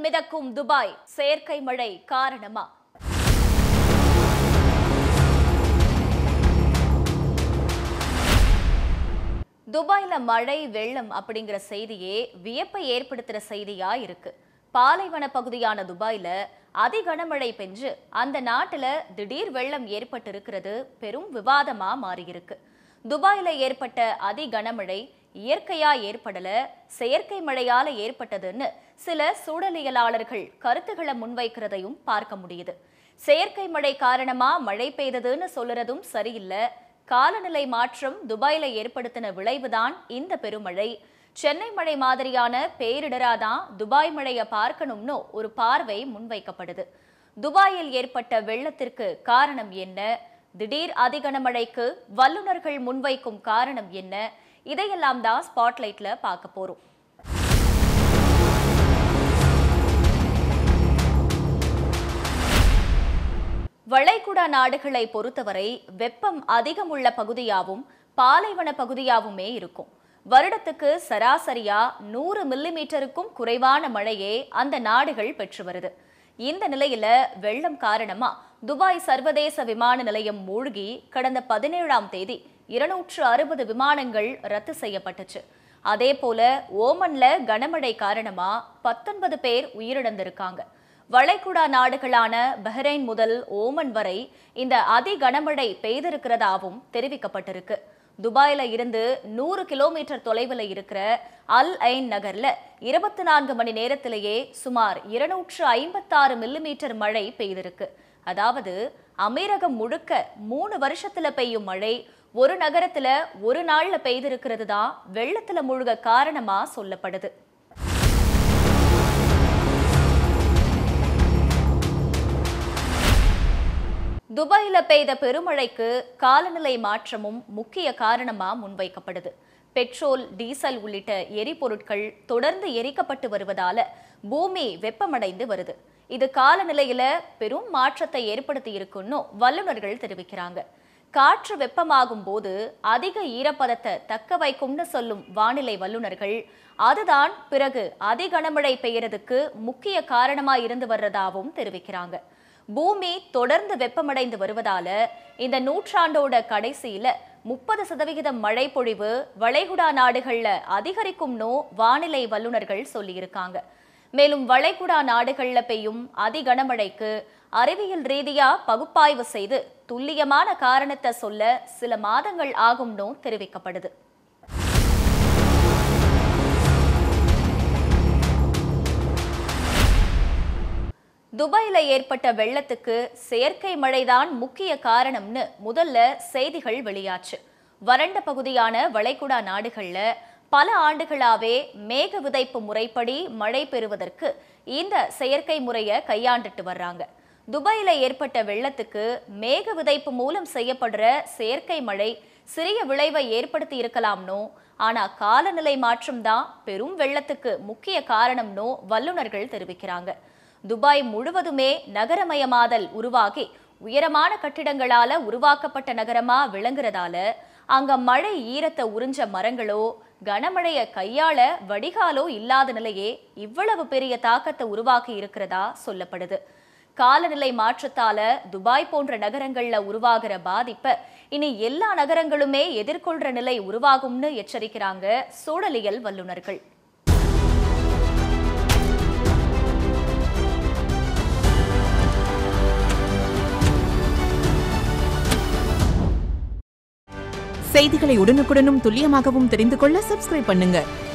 மிதக்கும் துபாய் செயற்கை மழை காரணமா துபாய்ல மழை வெள்ளம் அப்படிங்கிற செய்தியே வியப்பை ஏற்படுத்துற செய்தியா இருக்கு பாலைவன பகுதியான துபாய்ல அதி கனமழை பெஞ்சு அந்த நாட்டுல திடீர் வெள்ளம் ஏற்பட்டு இருக்கிறது பெரும் விவாதமா மாறியிருக்கு துபாயில ஏற்பட்ட அதி கனமழை இயற்கையா ஏற்படல செயற்கை மழையால ஏற்பட்டதுன்னு சில சூழலியலாளர்கள் கருத்துக்களை முன்வைக்கிறதையும் பார்க்க முடியுது செயற்கை மழை காரணமா மழை பெய்ததுன்னு சொல்லுறதும் சரியில்லை காலநிலை மாற்றம் துபாயில ஏற்படுத்தின விளைவுதான் இந்த பெருமழை சென்னை மழை மாதிரியான பேரிடராதான் துபாய் மழையை பார்க்கணும்னு ஒரு பார்வை முன்வைக்கப்படுது துபாயில் ஏற்பட்ட வெள்ளத்திற்கு காரணம் என்ன திடீர் அதிகனமழைக்கு வல்லுநர்கள் முன்வைக்கும் காரணம் என்ன இதையெல்லாம் தான் ஸ்பாட்லைட்ல பார்க்க போறோம் வளைகுடா நாடுகளை பொறுத்தவரை வெப்பம் அதிகம் உள்ள பகுதியாவும் பாலைவன பகுதியாவுமே இருக்கும் வருடத்துக்கு சராசரியா நூறு மில்லிமீட்டருக்கும் குறைவான மழையே அந்த நாடுகள் பெற்று வருது இந்த நிலையில வெள்ளம் காரணமா துபாய் சர்வதேச விமான நிலையம் மூழ்கி கடந்த பதினேழாம் தேதி இருநூற்று அறுபது விமானங்கள் ரத்து செய்யப்பட்டுச்சு அதே போல ஓமன்ல கனமழை காரணமா பத்தொன்பது பேர் உயிரிழந்திருக்காங்க வளைகுடா நாடுகளான பஹ்ரைன் முதல் ஓமன் வரை இந்த அதி கனமழை பெய்திருக்கிறதாவும் தெரிவிக்கப்பட்டிருக்கு துபாயில இருந்து நூறு கிலோமீட்டர் தொலைவில் இருக்கிற அல் ஐன் நகர்ல இருபத்தி நான்கு மணி நேரத்திலேயே சுமார் இருநூற்று ஐம்பத்தாறு மில்லிமீட்டர் மழை பெய்திருக்கு அதாவது அமீரகம் முழுக்க மூணு வருஷத்துல பெய்யும் மழை ஒரு நகரத்துல ஒரு நாள்ல பெய்திருக்கிறது தான் வெள்ளத்துல முழுக காரணமா சொல்லப்படுது துபாயில பெய்த பெருமழைக்கு காலநிலை மாற்றமும் முக்கிய காரணமா முன்வைக்கப்படுது பெட்ரோல் டீசல் உள்ளிட்ட எரிபொருட்கள் தொடர்ந்து எரிக்கப்பட்டு வருவதால பூமி வெப்பமடைந்து வருது இது காலநிலையில பெரும் மாற்றத்தை ஏற்படுத்தி இருக்குன்னு வல்லுநர்கள் தெரிவிக்கிறாங்க காற்று வெப்பமாகும் போது அதிக ஈரப்பதத்தை தக்க வைக்கும்னு சொல்லும் வானிலை வல்லுநர்கள் அதுதான் பிறகு அதிகனமழை பெய்யறதுக்கு முக்கிய காரணமா இருந்து வர்றதாவும் தெரிவிக்கிறாங்க பூமி தொடர்ந்து வெப்பமடைந்து வருவதால இந்த நூற்றாண்டோட கடைசியில முப்பது சதவிகிதம் மழை பொழிவு வளைகுடா நாடுகள்ல அதிகரிக்கும்னு வானிலை வல்லுநர்கள் சொல்லியிருக்காங்க மேலும் வளைகுடா நாடுகள்ல பெய்யும் அதிகனமழைக்கு அறிவியல் ரீதியா பகுப்பாய்வு செய்து துல்லியமான காரணத்தை சொல்ல சில மாதங்கள் ஆகும்னு தெரிவிக்கப்படுது துபாயில ஏற்பட்ட வெள்ளத்துக்கு செயற்கை மழைதான் முக்கிய காரணம்னு முதல்ல செய்திகள் வெளியாச்சு வறண்ட பகுதியான வளைகுடா நாடுகள்ல பல ஆண்டுகளாவே மேக விதைப்பு முறைப்படி மழை பெறுவதற்கு இந்த செயற்கை முறையை கையாண்டுட்டு வர்றாங்க துபாயில ஏற்பட்ட வெள்ளத்துக்கு மேக விதைப்பு மூலம் செய்யப்படுற செயற்கை மழை சிறிய விளைவை ஏற்படுத்தி இருக்கலாம்னோ ஆனா காலநிலை மாற்றம் தான் பெரும் வெள்ளத்துக்கு முக்கிய காரணம்னோ வல்லுநர்கள் தெரிவிக்கிறாங்க துபாய் முழுவதுமே நகரமயமாதல் உருவாகி உயரமான கட்டிடங்களால உருவாக்கப்பட்ட நகரமா விளங்குறதால அங்க மழை ஈரத்தை உறிஞ்ச மரங்களோ கனமழைய கையாள வடிகாலோ இல்லாத நிலையே இவ்வளவு பெரிய தாக்கத்தை உருவாக்கி இருக்கிறதா சொல்லப்படுது காலநிலை மாற்றத்தால துபாய் போன்ற நகரங்கள்ல உருவாகிற பாதிப்பை இனி எல்லா நகரங்களுமே எதிர்கொள்ற நிலை உருவாகும்னு எச்சரிக்கிறாங்க சூழலியல் வல்லுநர்கள் செய்திகளை உடனுக்குடனும் துல்லியமாகவும் தெரிந்து கொள்ள சப்ஸ்கிரைப் பண்ணுங்க